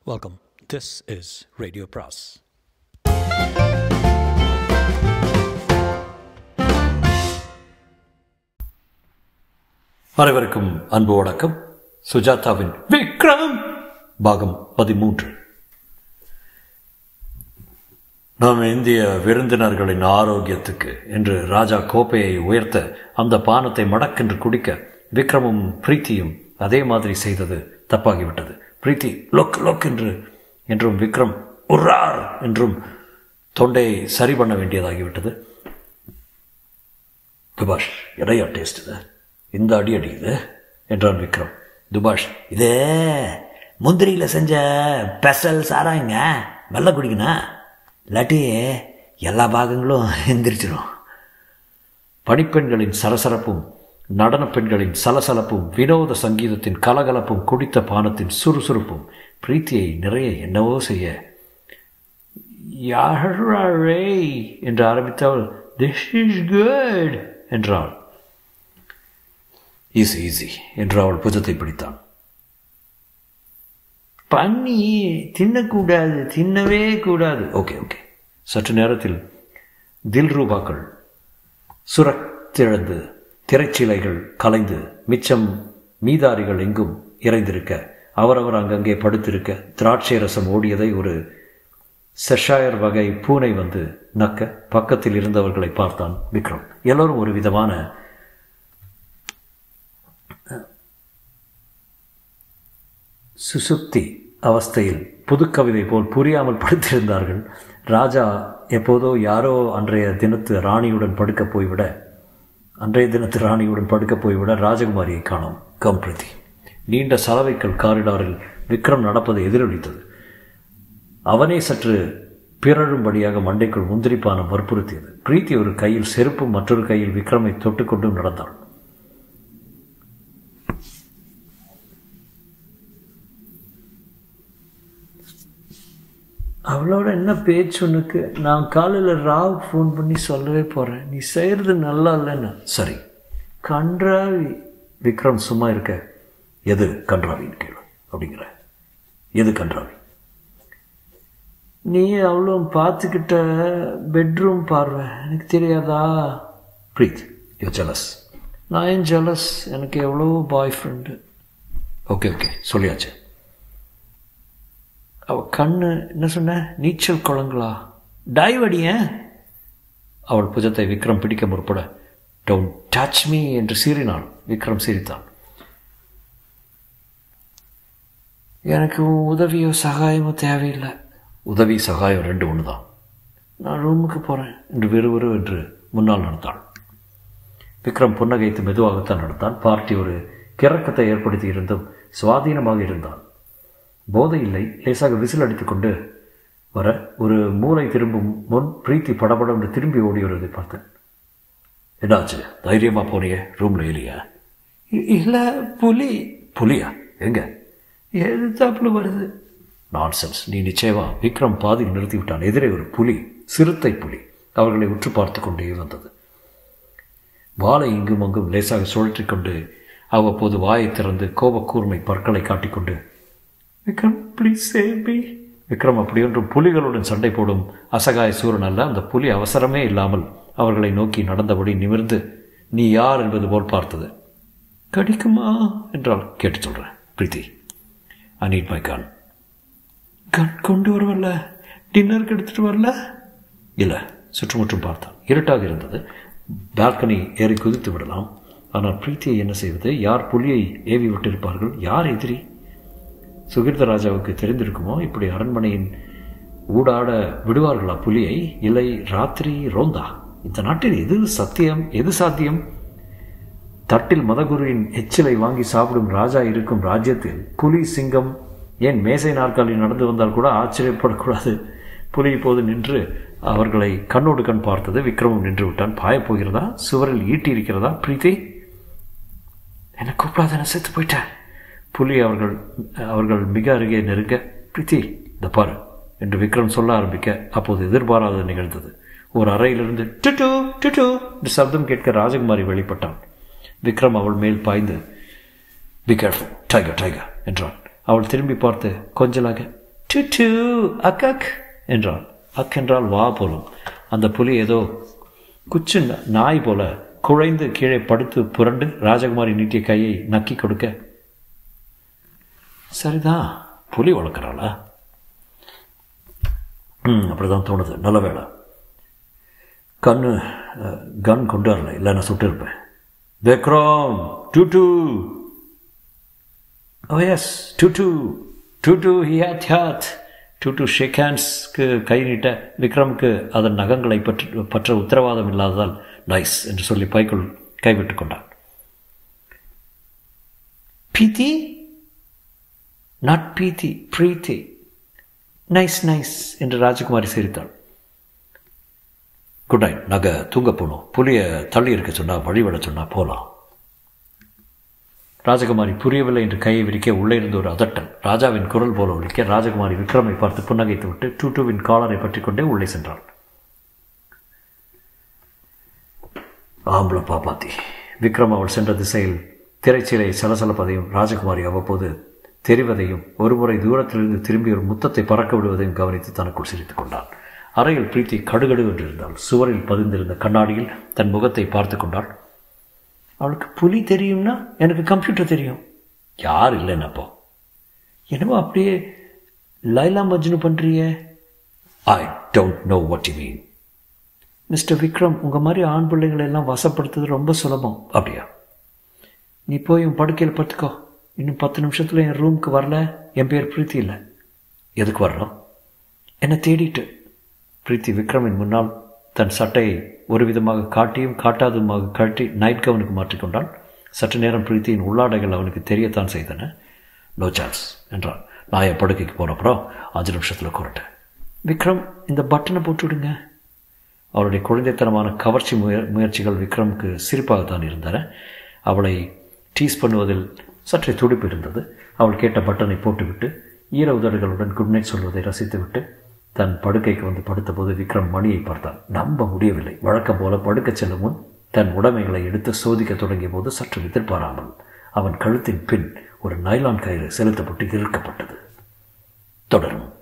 Welcome. This is Radio Pras. அனைவருக்கும் அன்பு வணக்கம் சுஜாதாவின் விக்ரம் பாகம் பதிமூன்று நம் இந்திய விருந்தினர்களின் ஆரோக்கியத்துக்கு என்று ராஜா கோப்பையை உயர்த்த அந்த பானத்தை மடக்கென்று குடிக்க விக்ரமும் பிரீத்தியும் அதே மாதிரி செய்தது தப்பாகிவிட்டது பிரீத்தி லொக் லொக் என்று என்றும் விக்ரம் உர்ரார் என்றும் தொண்டையை சரி பண்ண வேண்டியதாகிவிட்டது துபாஷ் இடையா டேஸ்ட் இது இந்த அடி அடிக்குது என்றான் விக்ரம் துபாஷ் இதே முந்திரியில் செஞ்ச பெசல் சாராங்க வெள்ளை குடிக்கணும் இல்லாட்டி எல்லா பாகங்களும் எந்திரிச்சிடும் பணிப்பெண்களின் சரசரப்பும் நடன பெண்களின் சலசலப்பும் வினோத சங்கீதத்தின் கலகலப்பும் குடித்த பானத்தின் சுறுசுறுப்பும் பிரீத்தியை நிறைய என்னவோ செய்ய யாரே என்று ஆரம்பித்தவள் திஸ் இஸ் குட் என்றாள் ஈஸி ஈஸி என்று அவள் புஜத்தை பிடித்தான் பண்ணி தின்னக்கூடாது தின்னவே கூடாது ஓகே ஓகே சற்று நேரத்தில் தில் ரூபாக்கள் சுரத்திழந்து திரைச்சிலைகள் கலைந்து மிச்சம் மீதாரிகள் எங்கும் இறைந்திருக்க அவரவர் அங்கங்கே படுத்திருக்க திராட்சை ரசம் ஓடியதை ஒரு செஷாயர் வகை பூனை வந்து நக்க பக்கத்தில் இருந்தவர்களை பார்த்தான் விக்ரம் எல்லோரும் ஒரு விதமான சுசுப்தி அவஸ்தையில் புதுக்கவிதை போல் புரியாமல் படுத்திருந்தார்கள் ராஜா எப்போதோ யாரோ அன்றைய தினத்து ராணியுடன் படுக்க போய்விட அன்றைய தினத்து ராணியுடன் படுக்க போய்விட ராஜகுமாரியை காணோம் கம்பிரதி நீண்ட சலவைக்கல் காரிடாரில் விக்ரம் நடப்பதை எதிரொலித்தது அவனே சற்று பிறழும்படியாக மண்டைக்குள் முந்திரிப்பானம் வற்புறுத்தியது பிரீத்தி ஒரு கையில் செருப்பும் மற்றொரு கையில் விக்ரமை தொட்டுக்கொண்டும் நடந்தாள் அவளோட என்ன பேச்சு உனக்கு நான் காலையில் ராவ் ஃபோன் பண்ணி சொல்லவே போகிறேன் நீ செய்கிறது நல்லா இல்லைன்னு சரி கன்றாவி விக்ரம் சும்மா இருக்க எது கன்றாவின்னு கேளு அப்படிங்கிற எது கன்றாவி நீ அவ்வளோ பார்த்துக்கிட்ட பெட்ரூம் பார்வை எனக்கு தெரியாதா ப்ரீத் யூ ஜலஸ் நான் ஏன் ஜலஸ் எனக்கு எவ்வளோ பாய் ஃப்ரெண்டு ஓகே ஓகே சொல்லியாச்சு அவள் கண்ணு என்ன சொன்ன நீச்சல் குளங்களா டைவடிய அவள் புஜத்தை விக்ரம் பிடிக்க முற்பட டோன்ட் டச் மீ என்று சீறினாள் விக்ரம் சிரித்தான் எனக்கு உதவியோ சகாயமோ தேவையில்லை உதவி சகாயம் ரெண்டு ஒன்று தான் நான் ரூமுக்கு போகிறேன் என்று விறுவிறு என்று முன்னால் நடந்தாள் விக்ரம் புன்னகைத்து மெதுவாகத்தான் நடந்தான் பார்ட்டி ஒரு கிறக்கத்தை ஏற்படுத்தி இருந்தும் சுவாதீனமாக இருந்தான் போதை இல்லை லேசாக விசில் அடித்துக்கொண்டு வர ஒரு மூளை திரும்பும் முன் பிரீத்தி படபடம் என்று திரும்பி ஓடி வருவதை பார்த்தேன் என்னாச்சு தைரியமா போனியே ரூம்ல இல்லையா இல்லை புலி புலியா எங்க எதிர்த்தாப்புல வருது நான்சென்ஸ் நீ நிச்சயமா விக்ரம் பாதியில் நிறுத்திவிட்டான் எதிரே ஒரு புலி சிறுத்தை புலி அவர்களை உற்று பார்த்து கொண்டே வந்தது வாளை இங்கும் அங்கும் லேசாக சுழற்றி கொண்டு அவ்வப்போது வாயை திறந்து கோபக்கூர்மை பற்களை காட்டிக்கொண்டு Vikram please save me Vikram அப்படியொன்றும் புலிகளுடன் சண்டை போடும் அசகாய சூரன் அல்ல அந்த புலி அவசரமே இல்லாமல் அவர்களை நோக்கி நடந்தபடி நிமிர்ந்து நீ யார் என்பது போல் பார்த்தது கடிக்குமா என்றால் கேட்டு சொல்கிறேன் பிரீத்தி ஐ நீட் மை கன் கன் கொண்டு வரவல்ல டின்னருக்கு எடுத்துகிட்டு வரல இல்லை சுற்றுமுற்றும் பார்த்தான் இருட்டாக இருந்தது பால்கனி ஏறி குதித்து விடலாம் ஆனால் பிரீத்தியை என்ன செய்வது யார் புலியை ஏவி விட்டிருப்பார்கள் யார் எதிரி சுகிர்த ராஜாவுக்கு தெரிந்திருக்குமோ இப்படி அரண்மனையின் ஊடாட விடுவார்களா புலியை இல்லை ராத்திரி ரோந்தா இந்த நாட்டில் எது சத்தியம் எது சாத்தியம் தட்டில் மதகுருவின் எச்சிலை வாங்கி சாப்பிடும் ராஜா இருக்கும் ராஜ்யத்தில் புலி சிங்கம் ஏன் மேசை நாற்காலி நடந்து வந்தால் கூட ஆச்சரியப்படக்கூடாது புலி இப்போது நின்று அவர்களை கண்ணோடு கண் பார்த்தது விக்ரமும் நின்று விட்டான் பாயப் போகிறதா சுவரில் ஈட்டி இருக்கிறதா பிரீத்தி என்ன கூப்பிடாத நான் செத்து போயிட்டேன் புலி அவர்கள் அவர்கள் மிக அருகே நெருங்க பிரீத்தி இந்த பாரு என்று விக்ரம் சொல்ல ஆரம்பிக்க அப்போது எதிர்பாராத நிகழ்ந்தது ஒரு அறையிலிருந்து டுட்டு டுட்டு என்று சப்தம் கேட்க ராஜகுமாரி வெளிப்பட்டான் விக்ரம் அவள் மேல் பாய்ந்து பி கேர்ஃபுல் டைகர் டைகர் என்றான் அவள் திரும்பி பார்த்து கொஞ்சலாக டு டு அக்கக் என்றாள் அக் என்றால் வா போலும் அந்த புலி ஏதோ குச்சு ந- நாய் போல குழைந்து கீழே படுத்து புரண்டு ராஜகுமாரி நீட்டிய கையை நக்கி கொடுக்க சரிதான் புலி வளர்க்குறாளா ம் அப்படிதான் தோணுது நல்ல வேலை கண்ணு அஹ், கன் கொண்டு வரல இல்லை நான் சுட்டிருப்பேன் விக்ரம் டூ டூ ஓ எஸ் டூ டூ டூ டூ ஹியாத் ஹியாத் டூ டூ ஷேக் ஹேண்ட்ஸ்க்கு கை நீட்ட விக்ரமுக்கு அதன் நகங்களை பற்ற பற்ற உத்தரவாதம் இல்லாததால் நைஸ் என்று சொல்லி பைக்குள் கைவிட்டு கொண்டான் பீதி நாட் பீதி பிரீத்தி நைஸ் நைஸ் என்று ராஜகுமாரி சிரித்தாள் குட் நைட் நகை தூங்க போகணும் புளியை தள்ளி இருக்க சொன்னா வழிவிட சொன்னா போகலாம் ராஜகுமாரி புரியவில்லை என்று கையை விரிக்க உள்ளே இருந்த ஒரு அதட்டல் ராஜாவின் குரல் போல ஒலிக்க ராஜகுமாரி விக்ரமை பார்த்து புன்னகைத்து விட்டு டூட்டுவின் காலரை பற்றி கொண்டே உள்ளே சென்றாள் ஆம்பளை பாப்பாத்தி விக்ரம் அவள் சென்ற திசையில் திரைச்சீலை சலசலப்பதையும் ராஜகுமாரி அவ்வப்போது தெரிவதையும் ஒருமுறை தூரத்திலிருந்து திரும்பி ஒரு முத்தத்தை பறக்க விடுவதையும் கவனித்து தனக்குள் சிரித்துக் கொண்டான் அறையில் பிரீத்தி கடுகடு என்றிருந்தாள் சுவரில் பதிந்திருந்த கண்ணாடியில் தன் முகத்தை பார்த்து கொண்டாள் அவளுக்கு புலி தெரியும்னா எனக்கு கம்ப்யூட்டர் தெரியும் யார் இல்லைன்னப்போ என்னமோ அப்படியே லைலா மஜ்னு பண்ணுறிய I don't know what you mean mister Vikram உங்கள் மாதிரி ஆண் பிள்ளைகளை எல்லாம் வசப்படுத்துறது ரொம்ப சுலபம் அப்படியா நீ போய் உன் படுக்கையில் படுத்துக்கோ இன்னும் பத்து நிமிஷத்தில் என் ரூமுக்கு வரல என் பேர் பிரீத்தி இல்லை எதுக்கு வர்றோம் என்னை தேடிட்டு பிரீத்தி விக்ரமின் முன்னால் தன் சட்டையை ஒரு விதமாக காட்டியும் காட்டாதுமாக கழட்டி நைட் கவனுக்கு மாற்றிக்கொண்டான் சற்று நேரம் பிரீத்தியின் உள்ளாடைகள் அவனுக்கு தெரியத்தான் செய்தன நோ சான்ஸ் என்றான் நான் என் படுக்கைக்கு போனப்புறம் அஞ்சு நிமிஷத்தில் கூறட்டேன் விக்ரம் இந்த பட்டனை போட்டு விடுங்க அவளுடைய குழந்தைத்தனமான கவர்ச்சி முய முயற்சிகள் விக்ரமுக்கு சிரிப்பாகத்தான் இருந்தன அவளை டீஸ் பண்ணுவதில் சற்றே துடிப்பு இருந்தது அவள் கேட்ட பட்டனை போட்டுவிட்டு ஈர உதடுகளுடன் குட் நைட் சொல்வதை ரசித்துவிட்டு தன் படுக்கைக்கு வந்து படுத்தபோது விக்ரம் மணியை பார்த்தான் நம்ப முடியவில்லை வழக்கம் போல படுக்கச் செல்லும் முன் தன் உடைமைகளை எடுத்து சோதிக்க தொடங்கிய போது சற்று எதிர்பாராமல் அவன் கழுத்தின் பின் ஒரு நைலான் கயிறு செலுத்தப்பட்டு இழுக்கப்பட்டது தொடரும்